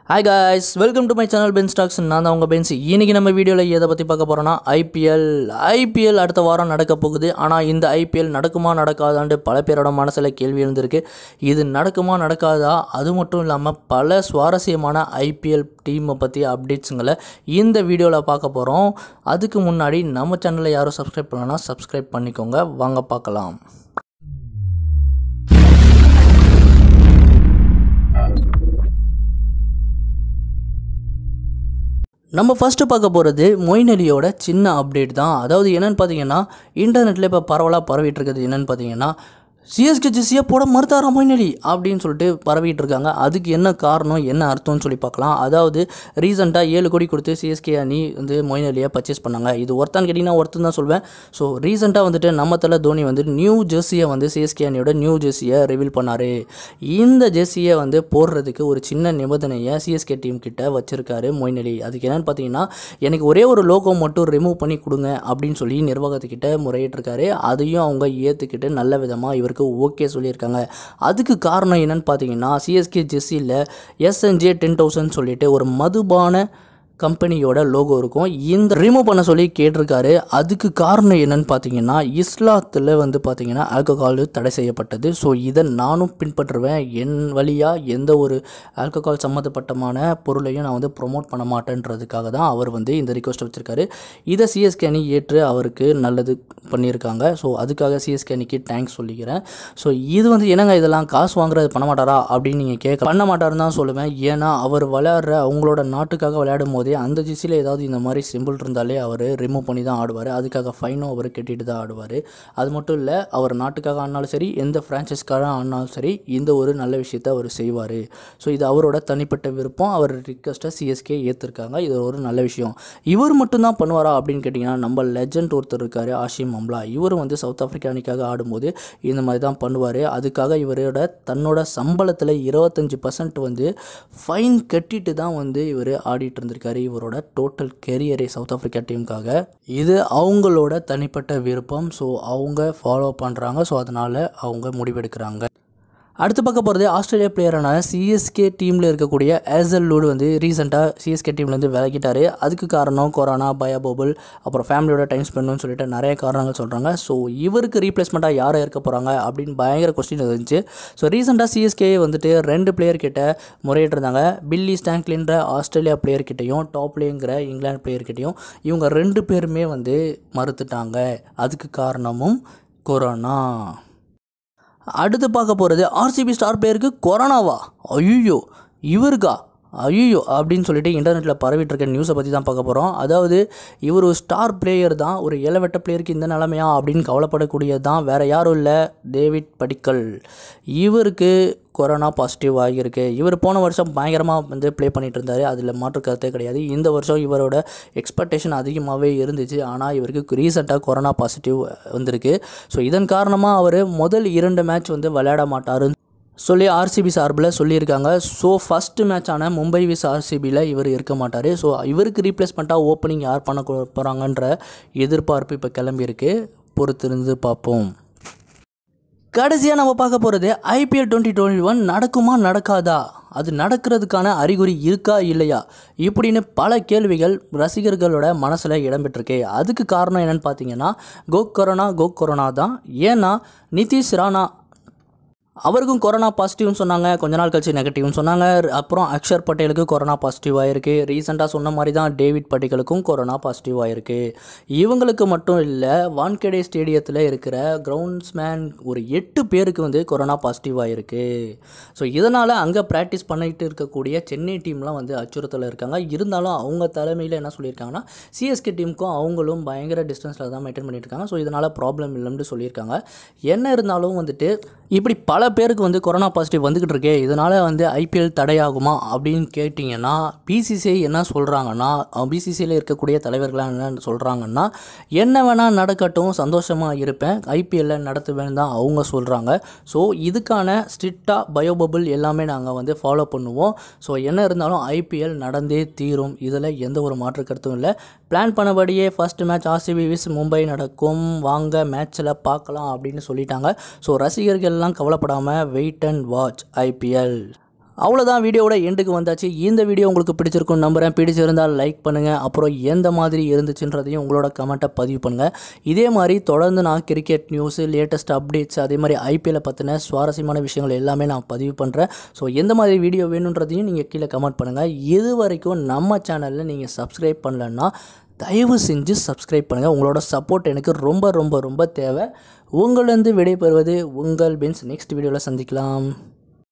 hi guys welcome to my channel pen stocks நான் தான் உங்கள் பென்ஸ் இன்றைக்கி நம்ம வீடியோவில் எதை பற்றி பார்க்க போகிறோன்னா ஐபிஎல் ஐபிஎல் அடுத்த வாரம் நடக்க போகுது ஆனால் இந்த ஐபிஎல் நடக்குமா நடக்காதான்ட்டு பல பேரோட மனசில் கேள்வி எழுந்திருக்கு இது நடக்குமா நடக்காதா அது மட்டும் இல்லாமல் பல சுவாரஸ்யமான ஐபிஎல் டீமை பற்றி அப்டேட்ஸுங்களை இந்த வீடியோவில் பார்க்க போகிறோம் அதுக்கு முன்னாடி நம்ம சேனலை யாரும் சப்ஸ்கிரைப் பண்ணலன்னா சப்ஸ்கிரைப் பண்ணிக்கோங்க வாங்க பார்க்கலாம் நம்ம ஃபஸ்ட்டு பார்க்க போகிறது மொயின் அலியோட சின்ன அப்டேட் தான் அதாவது என்னென்னு பார்த்தீங்கன்னா இன்டர்நெட்டில் இப்போ பரவலாக பரவிட்டு இருக்கிறது என்னென்னு பார்த்தீங்கன்னா சிஎஸ்கே ஜெர்சியை போட மறுத்தாரா மொயின் அலி அப்படின்னு சொல்லிட்டு பரவிட்டு இருக்காங்க அதுக்கு என்ன காரணம் என்ன அர்த்தம்னு சொல்லி பார்க்கலாம் அதாவது ரீசெண்டாக ஏழு கோடி கொடுத்து சிஎஸ்கே அணி வந்து மொயின் அலியை பர்ச்சேஸ் பண்ணாங்க இது ஒருத்தான்னு கேட்டிங்கன்னா ஒருத்தன் தான் சொல்வேன் ஸோ ரீசெண்டாக வந்துட்டு நம்ம தலை தோனி வந்து நியூ ஜெர்சியை வந்து சிஎஸ்கே அணியோட நியூ ஜெர்சியை ரிவீல் பண்ணார் இந்த ஜெர்சியை வந்து போடுறதுக்கு ஒரு சின்ன நிபந்தனையை சிஎஸ்கே டீம் கிட்ட வச்சிருக்காரு மொயின் அலி அதுக்கு என்னன்னு பார்த்தீங்கன்னா எனக்கு ஒரே ஒரு லோகோ மட்டும் ரிமூவ் பண்ணி கொடுங்க அப்படின்னு சொல்லி நிர்வாகத்துக்கிட்ட முறையிட்டிருக்காரு அதையும் அவங்க ஏற்றுக்கிட்டு நல்ல விதமாக இவருக்கு ஓகே சொல்லியிருக்காங்க அதுக்கு காரணம் என்னன்னு பார்த்தீங்கன்னா சிஎஸ்கே ஜெர்சியில் எஸ்என்ஜே டென் தௌசண்ட் சொல்லிட்டு ஒரு மதுபான கம்பெனியோட லோகோ இருக்கும் இந்த ரிமூவ் பண்ண சொல்லி கேட்டிருக்காரு அதுக்கு காரணம் என்னன்னு பார்த்தீங்கன்னா இஸ்லாத்தில் வந்து பார்த்தீங்கன்னா ஆல்கஹால் தடை செய்யப்பட்டது ஸோ இதை நானும் பின்பற்றுவேன் என் வழியாக எந்த ஒரு ஆல்கஹால் சம்மந்தப்பட்டமான பொருளையும் நான் வந்து ப்ரொமோட் பண்ண மாட்டேன்றதுக்காக தான் அவர் வந்து இந்த ரிக்வஸ்ட் வச்சுருக்காரு இதை சிஎஸ்கே அணி ஏற்று அவருக்கு நல்லது பண்ணியிருக்காங்க ஸோ அதுக்காக சிஎஸ்கே அணிக்கு தேங்க்ஸ் சொல்லிக்கிறேன் ஸோ இது வந்து என்னங்க இதெல்லாம் காசு வாங்குறது பண்ண மாட்டாரா அப்படின்னு நீங்கள் கேட்க பண்ண மாட்டாருன்னு தான் சொல்லுவேன் ஏன்னா அவர் விளையாடுற அவங்களோட நாட்டுக்காக விளையாடும் போதே அந்த ஜிசியில் ஏதாவது இந்த மாதிரி சிம்பிள் இருந்தாலே அவர் ரிமூவ் பண்ணி தான் ஆடுவார் அதுக்காக ஃபைனும் அவர் கட்டிட்டு தான் ஆடுவார் அது மட்டும் இல்லை அவர் நாட்டுக்காக ஆடினாலும் சரி எந்த ஃப்ரான்ச்சைஸ்க்காக ஆடினாலும் சரி இந்த ஒரு நல்ல விஷயத்தை அவர் செய்வார் ஸோ இது அவரோட தனிப்பட்ட விருப்பம் அவர் ரிக்வஸ்ட்டை சிஎஸ்கே ஏற்றிருக்காங்க இது ஒரு நல்ல விஷயம் இவர் மட்டும்தான் பண்ணுவாரா அப்படின்னு கேட்டிங்கன்னா நம்ம லெஜண்ட் ஒருத்தர் இருக்கார் ஆஷிம் அம்லா இவர் வந்து சவுத் ஆஃப்ரிக்கா அணிக்காக ஆடும்போது இந்த மாதிரி தான் பண்ணுவார் அதுக்காக இவரோட தன்னோட சம்பளத்தில் இருபத்தஞ்சி பர்சன்ட் வந்து ஃபைன் கட்டிட்டு தான் வந்து இவர் ஆடிட்டு இருந்திருக்காரு இவரோட டோட்டல் கெரியரே சவுத் ஆஃப்ரிக்கா டீமுக்காக இது அவங்களோட தனிப்பட்ட விருப்பம் ஸோ அவங்க ஃபாலோ பண்ணுறாங்க ஸோ அதனால் அவங்க முடிவெடுக்கிறாங்க அடுத்து பார்க்க போகிறது ஆஸ்திரேலியா பிளேயரான சிஎஸ்கே டீமில் இருக்கக்கூடிய ஏசல் லூடு வந்து ரீசெண்டாக சிஎஸ்கே டீம்லேருந்து விலகிட்டார் அதுக்கு காரணம் கொரோனா பயோபோபிள் அப்புறம் ஃபேமிலியோட டைம் ஸ்பெண்ட்னு சொல்லிட்டு நிறைய காரணங்கள் சொல்கிறாங்க ஸோ இவருக்கு ரீப்ளேஸ்மெண்ட்டாக யாரை இருக்க போகிறாங்க அப்படின்னு பயங்கர கொஸ்டின் இருந்துச்சு ஸோ ரீசெண்டாக சிஎஸ்கே வந்துட்டு ரெண்டு பிளேயர் கிட்ட முறையிட்டிருந்தாங்க பில்லி ஸ்டாங்க்லின்ற ஆஸ்திரேலியா பிளேயர் கிட்டையும் டாப்லேங்கிற இங்கிலாந்து பிளேயர் கிட்டையும் இவங்க ரெண்டு பேருமே வந்து மறுத்துட்டாங்க அதுக்கு காரணமும் கொரோனா அடுத்து பார்க்க போகிறது ஆர்சிபி ஸ்டார் பிளேயருக்கு கொரோனாவா ஐயோ இவருக்கா ஐயோ அப்படின்னு சொல்லிட்டு இன்டர்நெட்டில் பரவிட்டு இருக்க நியூஸை பற்றி தான் பார்க்க போகிறோம் அதாவது இவர் ஒரு ஸ்டார் பிளேயர் தான் ஒரு இளவெட்ட பிளேயருக்கு இந்த நிலமையா அப்படின்னு கவலைப்படக்கூடியது தான் வேறு யாரும் இல்லை டேவிட் படிக்கல் இவருக்கு கொரோனா பாசிட்டிவ் ஆகியிருக்கு இவர் போன வருஷம் பயங்கரமாக வந்து ப்ளே பண்ணிகிட்டு இருந்தார் அதில் மாற்று கருத்தே கிடையாது இந்த வருஷம் இவரோட எக்ஸ்பெக்டேஷன் அதிகமாகவே இருந்துச்சு ஆனால் இவருக்கு ரீசெண்டாக கொரோனா பாசிட்டிவ் வந்திருக்கு ஸோ இதன் காரணமாக அவர் முதல் இரண்டு மேட்ச் வந்து விளையாட மாட்டார் சொல்லி ஆர்சிபி சார்பில் சொல்லியிருக்காங்க ஸோ ஃபஸ்ட்டு மேட்சான மும்பை விஸ் ஆர்சிபியில் இவர் இருக்க மாட்டார் ஸோ இவருக்கு ரீப்ளேஸ்மெண்ட்டாக ஓப்பனிங் யார் பண்ண போகிறாங்கன்ற எதிர்பார்ப்பு இப்போ கிளம்பியிருக்கு பொறுத்திருந்து பார்ப்போம் கடைசியாக நம்ம பார்க்க போகிறது ஐபிஎல் டுவெண்ட்டி டுவெண்ட்டி ஒன் நடக்குமா நடக்காதா அது நடக்கிறதுக்கான அறிகுறி இருக்கா இல்லையா இப்படின்னு பல கேள்விகள் ரசிகர்களோட மனசில் இடம்பெற்றிருக்கு அதுக்கு காரணம் என்னென்னு பார்த்தீங்கன்னா கோ கொரோனா கோ கொரோனா தான் ஏன்னா நிதிஷ் ராணா அவருக்கும் கொரோனா பாசிட்டிவ்னு சொன்னாங்க கொஞ்ச நாள் கழிச்சு நெகட்டிவ்னு சொன்னாங்க அப்புறம் அக்ஷர் பட்டேலுக்கு கொரோனா பாசிட்டிவ் ஆயிருக்கு ரீசெண்டாக சொன்ன மாதிரி தான் டேவிட் பட்டிகளுக்கும் கொரோனா பாசிட்டிவ் ஆயிருக்கு இவங்களுக்கு மட்டும் இல்லை வான்கேடே ஸ்டேடியத்தில் இருக்கிற கிரவுண்ட்ஸ்மேன் ஒரு எட்டு பேருக்கு வந்து கொரோனா பாசிட்டிவ் ஆயிருக்கு ஸோ இதனால் அங்கே ப்ராக்டிஸ் பண்ணிட்டு இருக்கக்கூடிய சென்னை டீம்லாம் வந்து அச்சுறுத்தல் இருக்காங்க இருந்தாலும் அவங்க தலைமையில் என்ன சொல்லியிருக்காங்கன்னா சிஎஸ்கே டீமுக்கும் அவங்களும் பயங்கர டிஸ்டன்ஸில் தான் மெயின்டைன் பண்ணிட்டு இருக்காங்க ஸோ இதனால் ப்ராப்ளம் இல்லைன்னு சொல்லியிருக்காங்க என்ன இருந்தாலும் வந்துட்டு இப்படி பல பேருக்கு வந்து கொரோனா பாசிட்டிவ் வந்துக்கிட்டு இருக்கே இதனால் வந்து ஐபிஎல் தடையாகுமா அப்படின்னு கேட்டிங்கன்னா பிசிசிஐ என்ன சொல்கிறாங்கன்னா பிசிசிஐயில் இருக்கக்கூடிய தலைவர்களாக என்ன சொல்கிறாங்கன்னா என்ன வேணால் நடக்கட்டும் சந்தோஷமாக இருப்பேன் ஐபிஎல்லில் நடத்துவேன்னு தான் அவங்க சொல்கிறாங்க ஸோ இதுக்கான ஸ்ட்ரிக்டாக பயோபபிள் எல்லாமே நாங்கள் வந்து ஃபாலோ பண்ணுவோம் ஸோ என்ன இருந்தாலும் ஐபிஎல் நடந்தே தீரும் இதில் எந்த ஒரு மாற்று கருத்தும் இல்லை பிளான் பண்ணபடியே first match RCB vs Mumbai நடக்கும் வாங்க மேட்ச்சில் பார்க்கலாம் அப்படின்னு சொல்லிட்டாங்க ஸோ ரசிகர்கள்லாம் கவலைப்படாமல் வெயிட் அண்ட் வாட்ச் ஐபிஎல் அவ்வளோதான் வீடியோவோட எண்டுக்கு வந்தாச்சு இந்த வீடியோ உங்களுக்கு பிடிச்சிருக்கும் நம்புறேன் பிடிச்சிருந்தால் லைக் பண்ணுங்கள் அப்புறம் எந்த மாதிரி இருந்துச்சுன்றதையும் உங்களோட கமெண்ட்டை பதிவு பண்ணுங்கள் இதே மாதிரி தொடர்ந்து நான் கிரிக்கெட் நியூஸு லேட்டஸ்ட் அப்டேட்ஸ் அதே மாதிரி ஐபிஎல்லை பற்றின சுவாரஸ்யமான விஷயங்கள் எல்லாமே நான் பதிவு பண்ணுறேன் ஸோ எந்த மாதிரி வீடியோ வேணுன்றதையும் நீங்கள் கீழே கமெண்ட் பண்ணுங்கள் இது வரைக்கும் நம்ம சேனலில் நீங்கள் சப்ஸ்கிரைப் பண்ணலன்னா தயவு செஞ்சு சப்ஸ்கிரைப் பண்ணுங்கள் உங்களோட சப்போர்ட் எனக்கு ரொம்ப ரொம்ப ரொம்ப தேவை உங்களிருந்து விடைபெறுவது உங்கள் பென்ஸ் நெக்ஸ்ட் வீடியோவில் சந்திக்கலாம்